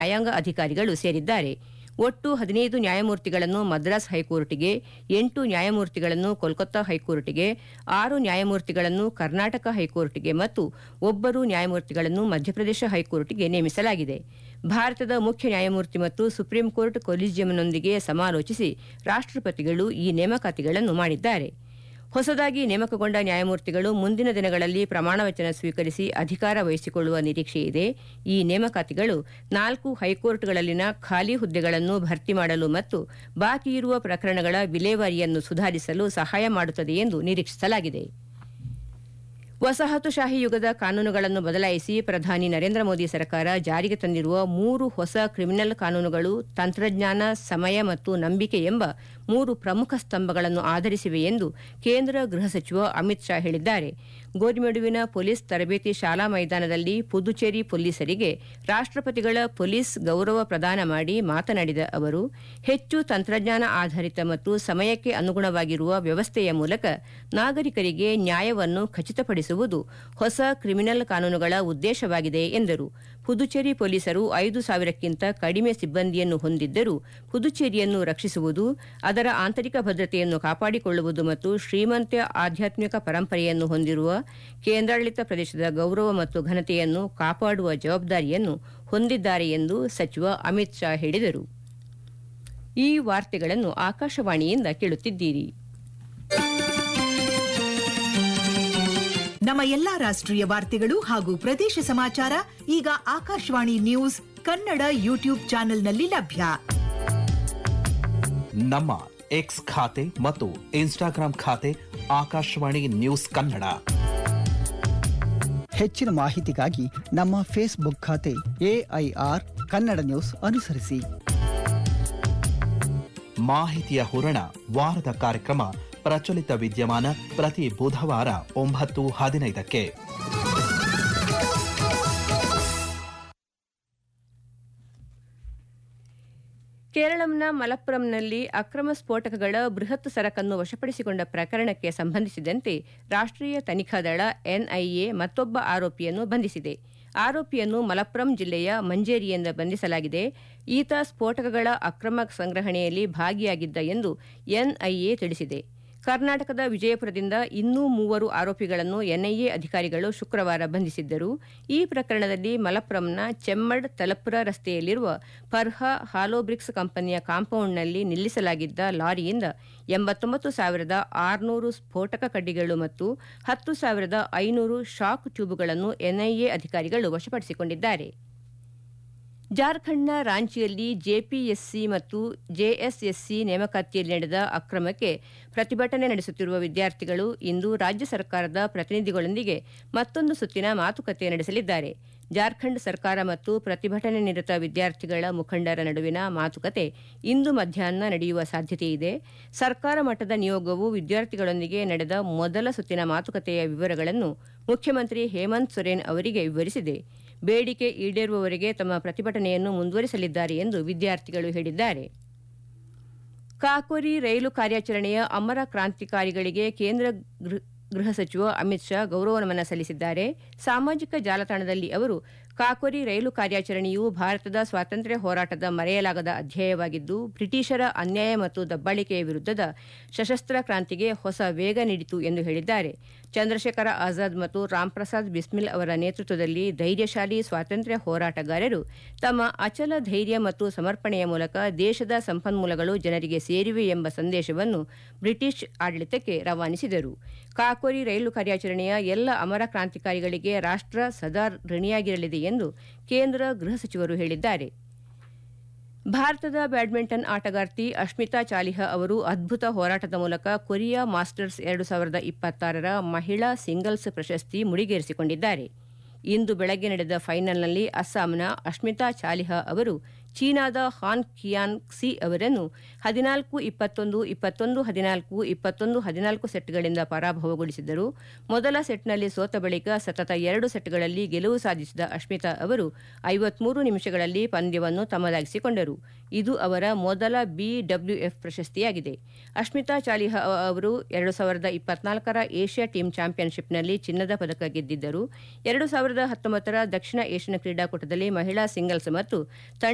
ನ್ಯಾಯಾಂಗ ಅಧಿಕಾರಿಗಳು ಸೇರಿದ್ದಾರೆ ಒಟ್ಟು ಹದಿನೈದು ನ್ಯಾಯಮೂರ್ತಿಗಳನ್ನು ಮದ್ರಾಸ್ ಹೈಕೋರ್ಟ್ಗೆ ಎಂಟು ನ್ಯಾಯಮೂರ್ತಿಗಳನ್ನು ಕೋಲ್ಕತ್ತಾ ಹೈಕೋರ್ಟ್ಗೆ ಆರು ನ್ಯಾಯಮೂರ್ತಿಗಳನ್ನು ಕರ್ನಾಟಕ ಹೈಕೋರ್ಟ್ಗೆ ಮತ್ತು ಒಬ್ಬರು ನ್ಯಾಯಮೂರ್ತಿಗಳನ್ನು ಮಧ್ಯಪ್ರದೇಶ ಹೈಕೋರ್ಟ್ಗೆ ನೇಮಿಸಲಾಗಿದೆ ಭಾರತದ ಮುಖ್ಯ ನ್ಯಾಯಮೂರ್ತಿ ಮತ್ತು ಸುಪ್ರೀಂ ಕೋರ್ಟ್ ಕೊಲಿಜಿಯಂನೊಂದಿಗೆ ಸಮಾಲೋಚಿಸಿ ರಾಷ್ಟ್ರಪತಿಗಳು ಈ ನೇಮಕಾತಿಗಳನ್ನು ಮಾಡಿದ್ದಾರೆ ಹೊಸದಾಗಿ ನೇಮಕಗೊಂಡ ನ್ಯಾಯಮೂರ್ತಿಗಳು ಮುಂದಿನ ದಿನಗಳಲ್ಲಿ ಪ್ರಮಾಣವಚನ ಸ್ವೀಕರಿಸಿ ಅಧಿಕಾರ ವಹಿಸಿಕೊಳ್ಳುವ ನಿರೀಕ್ಷೆಯಿದೆ ಈ ನೇಮಕಾತಿಗಳು ನಾಲ್ಕು ಹೈಕೋರ್ಟ್ಗಳಲ್ಲಿನ ಖಾಲಿ ಹುದ್ದೆಗಳನ್ನು ಭರ್ತಿ ಮಾಡಲು ಮತ್ತು ಬಾಕಿ ಇರುವ ಪ್ರಕರಣಗಳ ವಿಲೇವಾರಿಯನ್ನು ಸುಧಾರಿಸಲು ಸಹಾಯ ಮಾಡುತ್ತದೆ ಎಂದು ನಿರೀಕ್ಷಿಸಲಾಗಿದೆ ವಸಾಹತುಶಾಹಿ ಯುಗದ ಕಾನೂನುಗಳನ್ನು ಬದಲಾಯಿಸಿ ಪ್ರಧಾನಿ ನರೇಂದ್ರ ಮೋದಿ ಸರ್ಕಾರ ಜಾರಿಗೆ ತಂದಿರುವ ಮೂರು ಹೊಸ ಕ್ರಿಮಿನಲ್ ಕಾನೂನುಗಳು ತಂತ್ರಜ್ಞಾನ ಸಮಯ ಮತ್ತು ನಂಬಿಕೆ ಎಂಬ ಮೂರು ಪ್ರಮುಖ ಸ್ತಂಭಗಳನ್ನು ಆಧರಿಸಿವೆ ಎಂದು ಕೇಂದ್ರ ಗೃಹ ಸಚಿವ ಅಮಿತ್ ಶಾ ಹೇಳಿದ್ದಾರೆ ಗೋರಿಮೆಡುವಿನ ಪೊಲೀಸ್ ತರಬೇತಿ ಶಾಲಾ ಮೈದಾನದಲ್ಲಿ ಪುದುಚೇರಿ ಪೊಲೀಸರಿಗೆ ರಾಷ್ಟ್ರಪತಿಗಳ ಪೊಲೀಸ್ ಗೌರವ ಪ್ರದಾನ ಮಾಡಿ ಮಾತನಾಡಿದ ಅವರು ಹೆಚ್ಚು ತಂತ್ರಜ್ಞಾನ ಆಧಾರಿತ ಮತ್ತು ಸಮಯಕ್ಕೆ ಅನುಗುಣವಾಗಿರುವ ವ್ಯವಸ್ಥೆಯ ಮೂಲಕ ನಾಗರಿಕರಿಗೆ ನ್ಯಾಯವನ್ನು ಖಚಿತಪಡಿಸುವುದು ಹೊಸ ಕ್ರಿಮಿನಲ್ ಕಾನೂನುಗಳ ಉದ್ದೇಶವಾಗಿದೆ ಎಂದರು ಪುದುಚೇರಿ ಪೊಲೀಸರು ಐದು ಸಾವಿರಕ್ಕಿಂತ ಕಡಿಮೆ ಸಿಬ್ಬಂದಿಯನ್ನು ಹೊಂದಿದ್ದರೂ ಪುದುಚೇರಿಯನ್ನು ರಕ್ಷಿಸುವುದು ಅದರ ಆಂತರಿಕ ಭದ್ರತೆಯನ್ನು ಕಾಪಾಡಿಕೊಳ್ಳುವುದು ಮತ್ತು ಶ್ರೀಮಂತ ಆಧ್ಯಾತ್ಮಿಕ ಪರಂಪರೆಯನ್ನು ಹೊಂದಿರುವ ಕೇಂದ್ರಾಡಳಿತ ಪ್ರದೇಶದ ಗೌರವ ಮತ್ತು ಘನತೆಯನ್ನು ಕಾಪಾಡುವ ಜವಾಬ್ದಾರಿಯನ್ನು ಹೊಂದಿದ್ದಾರೆ ಎಂದು ಸಚಿವ ಅಮಿತ್ ಶಾ ಹೇಳಿದರು ಈ ವಾರ್ತೆಗಳನ್ನು ಆಕಾಶವಾಣಿಯಿಂದ ಕೇಳುತ್ತಿದ್ದೀರಿ ನಮ್ಮ ಎಲ್ಲಾ ರಾಷ್ಟ್ರೀಯ ವಾರ್ತೆಗಳು ಹಾಗೂ ಪ್ರದೇಶ ಸಮಾಚಾರ ಈಗ ಆಕಾಶವಾಣಿ ನ್ಯೂಸ್ ಕನ್ನಡ ಯೂಟ್ಯೂಬ್ ಚಾನೆಲ್ನಲ್ಲಿ ಲಭ್ಯ ನಮ್ಮ ಎಕ್ಸ್ ಖಾತೆ ಮತ್ತು ಇನ್ಸ್ಟಾಗ್ರಾಂ ಖಾತೆ ಆಕಾಶವಾಣಿ ನ್ಯೂಸ್ ಕನ್ನಡ ಹೆಚ್ಚಿನ ಮಾಹಿತಿಗಾಗಿ ನಮ್ಮ ಫೇಸ್ಬುಕ್ ಖಾತೆ ಎಐಆರ್ ಕನ್ನಡ ನ್ಯೂಸ್ ಅನುಸರಿಸಿ ಮಾಹಿತಿಯ ಹೂರಣ ವಾರದ ಕಾರ್ಯಕ್ರಮ ಪ್ರಚಲಿತ ವಿದ್ಯಮಾನ ಪ್ರತಿ ಬುಧವಾರ ಒಂಬತ್ತು ಹದಿನೈದಕ್ಕೆ ಕೇರಳಂನ ಮಲಪ್ಪುರಂನಲ್ಲಿ ಅಕ್ರಮ ಸ್ಫೋಟಕಗಳ ಬೃಹತ್ ಸರಕನ್ನು ವಶಪಡಿಸಿಕೊಂಡ ಪ್ರಕರಣಕ್ಕೆ ಸಂಬಂಧಿಸಿದಂತೆ ರಾಷ್ಟ್ರೀಯ ತನಿಖಾ ದಳ ಎನ್ಐಎ ಮತ್ತೊಬ್ಬ ಆರೋಪಿಯನ್ನು ಬಂಧಿಸಿದೆ ಆರೋಪಿಯನ್ನು ಮಲಪ್ಪುರಂ ಜಿಲ್ಲೆಯ ಮಂಜೇರಿಯಿಂದ ಬಂಧಿಸಲಾಗಿದೆ ಈತ ಸ್ಫೋಟಕಗಳ ಅಕ್ರಮ ಸಂಗ್ರಹಣೆಯಲ್ಲಿ ಭಾಗಿಯಾಗಿದ್ದ ಎಂದು ಎನ್ಐಎ ತಿಳಿಸಿದೆ ಕರ್ನಾಟಕದ ವಿಜಯಪುರದಿಂದ ಇನ್ನೂ ಮೂವರು ಆರೋಪಿಗಳನ್ನು ಎನ್ಐಎ ಅಧಿಕಾರಿಗಳು ಶುಕ್ರವಾರ ಬಂಧಿಸಿದ್ದರು ಈ ಪ್ರಕರಣದಲ್ಲಿ ಮಲಪ್ಪುರಂನ ಚೆಮ್ಮಡ್ ತಲಪುರ ರಸ್ತೆಯಲ್ಲಿರುವ ಫರ್ಹಾ ಹಾಲೋಬ್ರಿಕ್ಸ್ ಕಂಪನಿಯ ಕಾಂಪೌಂಡ್ನಲ್ಲಿ ನಿಲ್ಲಿಸಲಾಗಿದ್ದ ಲಾರಿಯಿಂದ ಎಂಬತ್ತೊಂಬತ್ತು ಸಾವಿರದ ಆರುನೂರು ಸ್ಫೋಟಕ ಕಡ್ಡಿಗಳು ಮತ್ತು ಹತ್ತು ಸಾವಿರದ ಐನೂರು ಶಾಕ್ ಟ್ಯೂಬ್ಗಳನ್ನು ಎನ್ಐಎ ಅಧಿಕಾರಿಗಳು ವಶಪಡಿಸಿಕೊಂಡಿದ್ದಾರೆ ಜಾರ್ಖಂಡ್ನ ರಾಂಚಿಯಲ್ಲಿ ಜೆಪಿಎಸ್ಸಿ ಮತ್ತು ಜೆಎಸ್ಎಸ್ಸಿ ನೇಮಕಾತಿಯಲ್ಲಿ ನಡೆದ ಅಕ್ರಮಕ್ಕೆ ಪ್ರತಿಭಟನೆ ನಡೆಸುತ್ತಿರುವ ವಿದ್ಯಾರ್ಥಿಗಳು ಇಂದು ರಾಜ್ಯ ಸರ್ಕಾರದ ಪ್ರತಿನಿಧಿಗಳೊಂದಿಗೆ ಮತ್ತೊಂದು ಸುತ್ತಿನ ಮಾತುಕತೆ ನಡೆಸಲಿದ್ದಾರೆ ಜಾರ್ಖಂಡ್ ಸರ್ಕಾರ ಮತ್ತು ಪ್ರತಿಭಟನೆ ನಿರತ ವಿದ್ಯಾರ್ಥಿಗಳ ಮುಖಂಡರ ನಡುವಿನ ಮಾತುಕತೆ ಇಂದು ಮಧ್ಯಾಹ್ನ ನಡೆಯುವ ಸಾಧ್ಯತೆಯಿದೆ ಸರ್ಕಾರ ಮಟ್ಟದ ನಿಯೋಗವು ವಿದ್ಯಾರ್ಥಿಗಳೊಂದಿಗೆ ನಡೆದ ಮೊದಲ ಸುತ್ತಿನ ಮಾತುಕತೆಯ ವಿವರಗಳನ್ನು ಮುಖ್ಯಮಂತ್ರಿ ಹೇಮಂತ್ ಸೊರೇನ್ ಅವರಿಗೆ ವಿವರಿಸಿದೆ ಬೇಡಿಕೆ ಈಡೇರುವವರೆಗೆ ತಮ್ಮ ಪ್ರತಿಭಟನೆಯನ್ನು ಮುಂದುವರಿಸಲಿದ್ದಾರೆ ಎಂದು ವಿದ್ಯಾರ್ಥಿಗಳು ಹೇಳಿದ್ದಾರೆ ಕಾಕೋರಿ ರೈಲು ಕಾರ್ಯಾಚರಣೆಯ ಅಮರ ಕ್ರಾಂತಿಕಾರಿಗಳಿಗೆ ಕೇಂದ್ರ ಗೃಹ ಸಚಿವ ಅಮಿತ್ ಶಾ ಗೌರವ ನಮನ ಸಲ್ಲಿಸಿದ್ದಾರೆ ಸಾಮಾಜಿಕ ಜಾಲತಾಣದಲ್ಲಿ ಅವರು ಕಾಕೋರಿ ರೈಲು ಕಾರ್ಯಾಚರಣೆಯು ಭಾರತದ ಸ್ವಾತಂತ್ರ್ಯ ಹೋರಾಟದ ಮರೆಯಲಾಗದ ಅಧ್ಯಾಯವಾಗಿದ್ದು ಬ್ರಿಟಿಷರ ಅನ್ಯಾಯ ಮತ್ತು ದಬ್ಬಾಳಿಕೆಯ ವಿರುದ್ಧದ ಸಶಸ್ತ್ರ ಕ್ರಾಂತಿಗೆ ಹೊಸ ವೇಗ ನೀಡಿತು ಎಂದು ಹೇಳಿದ್ದಾರೆ ಚಂದ್ರಶೇಖರ ಆಜಾದ್ ಮತ್ತು ರಾಮ್ಪ್ರಸಾದ್ ಬಿಸ್ಮಿಲ್ ಅವರ ನೇತೃತ್ವದಲ್ಲಿ ಧೈರ್ಯಶಾಲಿ ಸ್ವಾತಂತ್ರ್ಯ ಹೋರಾಟಗಾರರು ತಮ್ಮ ಅಚಲ ಧೈರ್ಯ ಮತ್ತು ಸಮರ್ಪಣೆಯ ಮೂಲಕ ದೇಶದ ಸಂಪನ್ಮೂಲಗಳು ಜನರಿಗೆ ಸೇರಿವೆ ಎಂಬ ಸಂದೇಶವನ್ನು ಬ್ರಿಟಿಷ್ ಆಡಳಿತಕ್ಕೆ ರವಾನಿಸಿದರು ಕಾಕೋರಿ ರೈಲು ಕಾರ್ಯಾಚರಣೆಯ ಎಲ್ಲ ಅಮರ ಕ್ರಾಂತಿಕಾರಿಗಳಿಗೆ ರಾಷ್ಟ್ರ ಸದಾ ಋಣಿಯಾಗಿರಲಿದೆ ಎಂದು ಕೇಂದ್ರ ಗೃಹ ಸಚಿವರು ಹೇಳಿದ್ದಾರೆ ಭಾರತದ ಬ್ಯಾಡ್ಮಿಂಟನ್ ಆಟಗಾರ್ತಿ ಅಶ್ಮಿತಾ ಚಾಲಿಹಾ ಅವರು ಅದ್ಭುತ ಹೋರಾಟದ ಮೂಲಕ ಕೊರಿಯಾ ಮಾಸ್ಟರ್ಸ್ ಎರಡು ಸಾವಿರದ ಇಪ್ಪತ್ತಾರರ ಮಹಿಳಾ ಸಿಂಗಲ್ಸ್ ಪ್ರಶಸ್ತಿ ಮುಡಿಗೇರಿಸಿಕೊಂಡಿದ್ದಾರೆ ಇಂದು ಬೆಳಗ್ಗೆ ನಡೆದ ಫೈನಲ್ನಲ್ಲಿ ಅಸ್ಸಾಂನ ಅಶ್ಮಿತಾ ಚಾಲಿಹಾ ಅವರು ಚೀನಾದ ಹಾನ್ ಕಿಯಾನ್ ಕ್ಸಿ ಅವರನ್ನು ಹದಿನಾಲ್ಕು ಇಪ್ಪತ್ತೊಂದು ಇಪ್ಪತ್ತೊಂದು ಹದಿನಾಲ್ಕು ಇಪ್ಪತ್ತೊಂದು ಹದಿನಾಲ್ಕು ಸೆಟ್ಗಳಿಂದ ಪರಾಭವಗೊಳಿಸಿದರು ಮೊದಲ ಸೆಟ್ನಲ್ಲಿ ಸೋತ ಬಳಿಕ ಸತತ ಎರಡು ಸೆಟ್ಗಳಲ್ಲಿ ಗೆಲುವು ಸಾಧಿಸಿದ ಅಶ್ಮಿತಾ ಅವರು ಐವತ್ಮೂರು ನಿಮಿಷಗಳಲ್ಲಿ ಪಂದ್ಯವನ್ನು ತಮ್ಮದಾಗಿಸಿಕೊಂಡರು ಇದು ಅವರ ಮೊದಲ ಬಿಡಬ್ಲ್ಯೂಎಫ್ ಪ್ರಶಸ್ತಿಯಾಗಿದೆ ಅಶ್ಮಿತಾ ಚಾಲಿಹಾ ಅವರು ಎರಡು ಸಾವಿರದ ಇಪ್ಪತ್ನಾಲ್ಕರ ಏಷ್ಯಾ ಟೀಮ್ ಚಾಂಪಿಯನ್ಶಿಪ್ನಲ್ಲಿ ಚಿನ್ನದ ಪದಕ ಗೆದ್ದಿದ್ದರು ಎರಡು ಸಾವಿರದ ಹತ್ತೊಂಬತ್ತರ ದಕ್ಷಿಣ ಏಷ್ಯನ್ ಕ್ರೀಡಾಕೂಟದಲ್ಲಿ ಮಹಿಳಾ ಸಿಂಗಲ್ಸ್ ಮತ್ತು